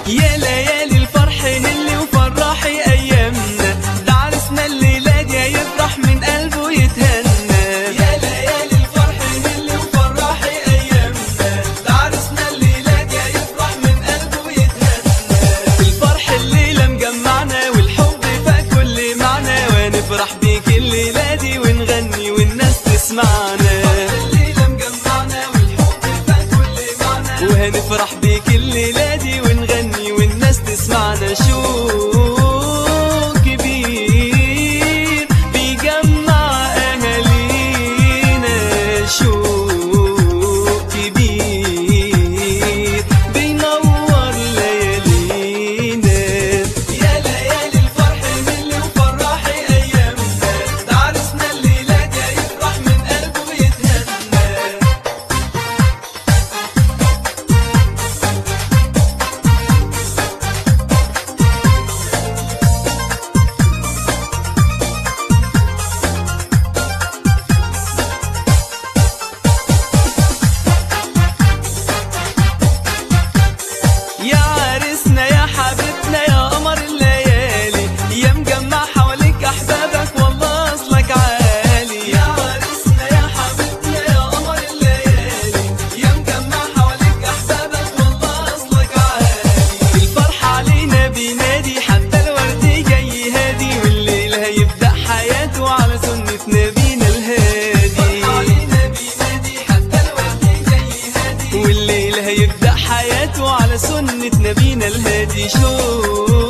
يا ليالي الفرح اللي وفرحي ايامنا ده عرسنا الليله دي يفرح من قلبه يتهنى يا ليالي الفرح اللي وفرحي ايامنا ده عرسنا الليله دي يفرح من قلبه يتهنى الفرح الليله مجمعنا والحب فاق كل معنى ونفرح بيك الليله دي ونغني والناس تسمعنا الليله مجمعنا والحب فاق كل معنى وهنفرح بيك الليله دي ونغني والناس تسمعنا شو كبير بيجمع اهالينا شو كبير بينور ليالينا يا ليالي الفرح من اللي وفرحي ايامنا ده عرسنا الليله دي يفرح من قلبه يتهنى يا عرسنا يا حبيبنا يا قمر الليالي يا مجمع حواليك احبابك والله اصلك عالي يا عرسنا يا حبيبنا يا قمر الليالي يا مجمع حواليك احبابك والله اصلك عالي الفرح علينا بينادي حتى الورد جاي هادي والليل هيبدا حياته على سنه نبينا الهادي علينا بينادي حتى الورد جاي هادي والليل هيبدا حياته على سنه نبينا الهادي شوف